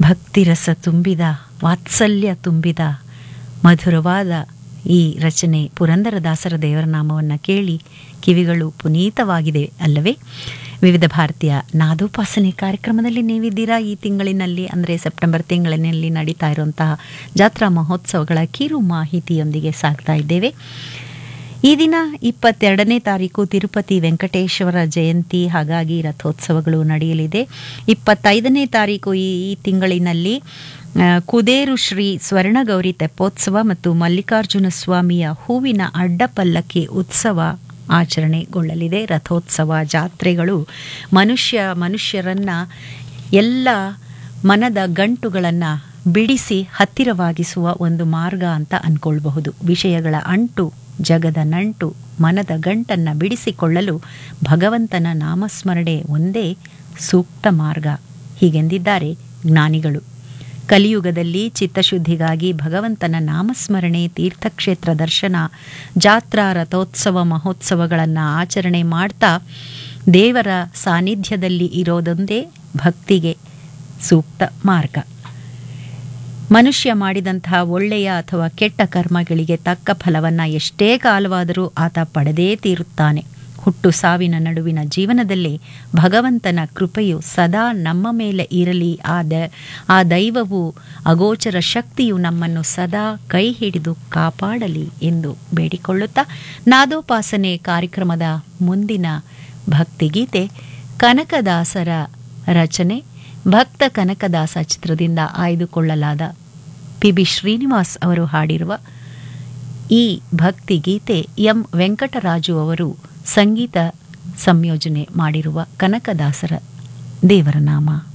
ಭಕ್ತಿರಸ ತುಂಬಿದ ವಾತ್ಸಲ್ಯ ತುಂಬಿದ ಮಧುರವಾದ ಈ ರಚನೆ ಪುರಂದರದಾಸರ ದೇವರ ನಾಮವನ್ನು ಕೇಳಿ ಕಿವಿಗಳು ಪುನೀತವಾಗಿದೆ ಅಲ್ಲವೇ ವಿವಿಧ ಭಾರತೀಯ ನಾದೋಪಾಸನೆ ಕಾರ್ಯಕ್ರಮದಲ್ಲಿ ನೀವಿದ್ದೀರಾ ಈ ತಿಂಗಳಿನಲ್ಲಿ ಅಂದರೆ ಸೆಪ್ಟೆಂಬರ್ ತಿಂಗಳಿನಲ್ಲಿ ನಡೀತಾ ಇರುವಂತಹ ಜಾತ್ರಾ ಮಹೋತ್ಸವಗಳ ಕಿರು ಮಾಹಿತಿಯೊಂದಿಗೆ ಸಾಗ್ತಾ ಇದ್ದೇವೆ ಈ ದಿನ ಇಪ್ಪತ್ತೆರಡನೇ ತಾರೀಕು ತಿರುಪತಿ ವೆಂಕಟೇಶ್ವರ ಜಯಂತಿ ಹಾಗಾಗಿ ರಥೋತ್ಸವಗಳು ನಡೆಯಲಿದೆ ಇಪ್ಪತ್ತೈದನೇ ತಾರೀಕು ಈ ಈ ತಿಂಗಳಿನಲ್ಲಿ ಆ, ಕುದೇರು ಶ್ರೀ ಸ್ವರ್ಣಗೌರಿ ತೆಪ್ಪೋತ್ಸವ ಮತ್ತು ಮಲ್ಲಿಕಾರ್ಜುನ ಸ್ವಾಮಿಯ ಹೂವಿನ ಅಡ್ಡಪಲ್ಲಕ್ಕಿ ಉತ್ಸವ ಆಚರಣೆಗೊಳ್ಳಲಿದೆ ರಥೋತ್ಸವ ಜಾತ್ರೆಗಳು ಮನುಷ್ಯ ಮನುಷ್ಯರನ್ನ ಎಲ್ಲ ಮನದ ಗಂಟುಗಳನ್ನು ಬಿಡಿಸಿ ಹತ್ತಿರವಾಗಿಸುವ ಒಂದು ಮಾರ್ಗ ಅಂತ ಅನ್ಕೊಳ್ಬಹುದು ವಿಷಯಗಳ ಅಂಟು ಜಗದ ನಂಟು ಮನದ ಗಂಟನ್ನು ಬಿಡಿಸಿಕೊಳ್ಳಲು ಭಗವಂತನ ನಾಮಸ್ಮರಣೆ ಒಂದೇ ಸೂಕ್ತ ಮಾರ್ಗ ಹೀಗೆಂದಿದ್ದಾರೆ ಜ್ಞಾನಿಗಳು ಕಲಿಯುಗದಲ್ಲಿ ಚಿತ್ತಶುದ್ಧಿಗಾಗಿ ಭಗವಂತನ ನಾಮಸ್ಮರಣೆ ತೀರ್ಥಕ್ಷೇತ್ರ ದರ್ಶನ ಜಾತ್ರಾ ರಥೋತ್ಸವ ಮಹೋತ್ಸವಗಳನ್ನು ಆಚರಣೆ ಮಾಡ್ತಾ ದೇವರ ಸಾನ್ನಿಧ್ಯದಲ್ಲಿ ಇರೋದೊಂದೇ ಭಕ್ತಿಗೆ ಸೂಕ್ತ ಮಾರ್ಗ ಮನುಷ್ಯ ಮಾಡಿದಂತಹ ಒಳ್ಳೆಯ ಅಥವಾ ಕೆಟ್ಟ ಕರ್ಮಗಳಿಗೆ ತಕ್ಕ ಫಲವನ್ನು ಎಷ್ಟೇ ಕಾಲವಾದರೂ ಆತ ಪಡೆದೇ ತೀರುತ್ತಾನೆ ಹುಟ್ಟು ಸಾವಿನ ನಡುವಿನ ಜೀವನದಲ್ಲಿ ಭಗವಂತನ ಕೃಪೆಯು ಸದಾ ನಮ್ಮ ಮೇಲೆ ಇರಲಿ ಆ ದ ಆ ದೈವವು ಅಗೋಚರ ಶಕ್ತಿಯು ನಮ್ಮನ್ನು ಸದಾ ಕೈ ಹಿಡಿದು ಕಾಪಾಡಲಿ ಎಂದು ಬೇಡಿಕೊಳ್ಳುತ್ತಾ ನಾದೋಪಾಸನೆ ಕಾರ್ಯಕ್ರಮದ ಮುಂದಿನ ಭಕ್ತಿಗೀತೆ ಕನಕದಾಸರ ರಚನೆ ಭಕ್ತ ಕನಕದಾಸ ಚಿತ್ರದಿಂದ ಆಯ್ದುಕೊಳ್ಳಲಾದ ಪಿ ಬಿ ಶ್ರೀನಿವಾಸ್ ಅವರು ಹಾಡಿರುವ ಈ ಭಕ್ತಿಗೀತೆ ಎಂ ವೆಂಕಟರಾಜು ಅವರು ಸಂಗೀತ ಸಂಯೋಜನೆ ಮಾಡಿರುವ ಕನಕದಾಸರ ದೇವರ ನಾಮ